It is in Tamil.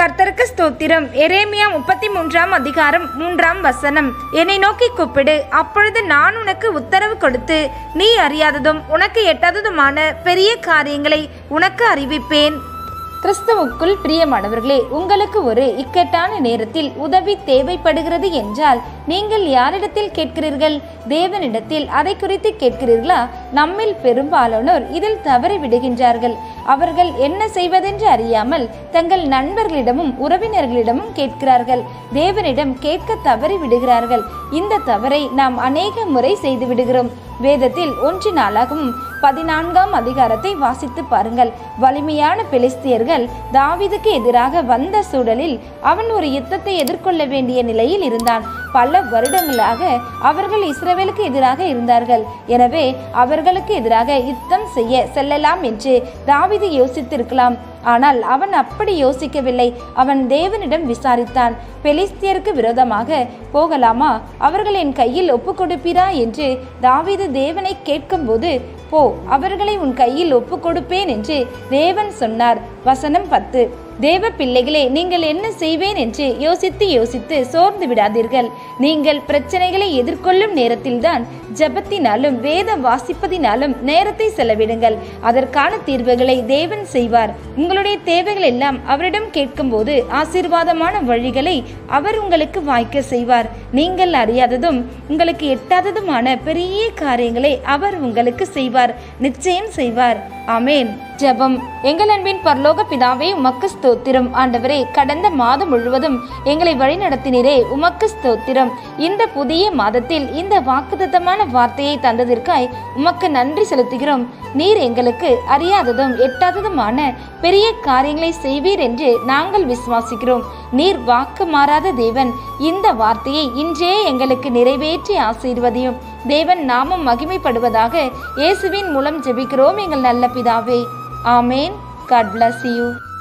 கர்த்தருக்கு ஸ்தோத்திரம் எரேமியா முப்பத்தி மூன்றாம் அதிகாரம் மூன்றாம் வசனம் என்னை நோக்கி கூப்பிடு அப்பொழுது நான் உனக்கு உத்தரவு கொடுத்து நீ அறியாததும் உனக்கு எட்டாததுமான பெரிய காரியங்களை உனக்கு அறிவிப்பேன் கிறிஸ்துவுக்குள் பிரியமானவர்களே உங்களுக்கு ஒரு இக்கட்டான நேரத்தில் உதவி தேவைப்படுகிறது என்றால் நீங்கள் யாரிடத்தில் கேட்கிறீர்கள் தேவனிடத்தில் அதை குறித்து கேட்கிறீர்களா நம்மில் பெரும்பாலானோர் இதில் தவறி விடுகின்றார்கள் அவர்கள் என்ன செய்வதென்று அறியாமல் தங்கள் நண்பர்களிடமும் உறவினர்களிடமும் கேட்கிறார்கள் தேவனிடம் கேட்க தவறி விடுகிறார்கள் இந்த தவறை நாம் அநேக முறை செய்து விடுகிறோம் வேதத்தில் ஒன்று நாளாகவும் பதினான்காம் அதிகாரத்தை வாசித்து பாருங்கள் வலிமையான பெலிஸ்தியர்கள் தாவீதுக்கு எதிராக வந்த சூழலில் அவன் ஒரு யுத்தத்தை எதிர்கொள்ள வேண்டிய நிலையில் இருந்தான் பல வருடங்களாக அவர்கள் இஸ்ரவேலுக்கு எதிராக இருந்தார்கள் எனவே அவர்களுக்கு எதிராக யுத்தம் செய்ய செல்லலாம் என்று தாவீது யோசித்திருக்கலாம் ஆனால் அவன் அப்படி யோசிக்கவில்லை அவன் தேவனிடம் விசாரித்தான் பெலிஸ்தியருக்கு விரோதமாக போகலாமா அவர்கள் என் கையில் ஒப்பு கொடுப்பீரா என்று தாவீது தேவனை கேட்கும்போது போ அவர்களை உன் கையில் ஒப்பு கொடுப்பேன் என்று தேவன் சொன்னார் வசனம் பத்து தேவ பிள்ளைகளே நீங்கள் என்ன செய்வேன் என்று யோசித்து யோசித்து சோர்ந்து விடாதீர்கள் நீங்கள் பிரச்சனைகளை எதிர்கொள்ளும் நேரத்தில்தான் ஜபத்தினாலும் வேத வாசிப்பதினாலும் நேரத்தை செலவிடுங்கள் அதற்கான தீர்வுகளை தேவன் செய்வார் உங்களுடைய தேவைகள் எல்லாம் அவரிடம் கேட்கும்போது ஆசீர்வாதமான வழிகளை அவர் உங்களுக்கு வாய்க்க செய்வார் நீங்கள் அறியாததும் உங்களுக்கு எட்டாததுமான பெரிய காரியங்களை அவர் உங்களுக்கு செய்வார் நிச்சயம் செய்வார் ஆமேன் ஜெபம் எங்கள் அன்பின் பரலோக பிதாவே உமக்கு ஸ்தோத்திரம் ஆண்டவரே கடந்த மாதம் முழுவதும் எங்களை வழிநடத்தினரே உமக்கு ஸ்தோத்திரம் இந்த புதிய மாதத்தில் இந்த வாக்குத்தத்தமான வார்த்தையை தந்ததற்காய் உமக்கு நன்றி செலுத்துகிறோம் நீர் எங்களுக்கு அறியாததும் எட்டாததுமான பெரிய காரியங்களை செய்வீர் என்று நாங்கள் விசுவாசிக்கிறோம் நீர் வாக்கு மாறாத தேவன் இந்த வார்த்தையை இன்றே எங்களுக்கு நிறைவேற்றி ஆசீர்வதியும் தேவன் நாமம் மகிமைப்படுவதாக இயேசுவின் மூலம் ஜெபிக்கிறோம் எங்கள் நல்ல பிதாவே ஆமேன் காட் bless you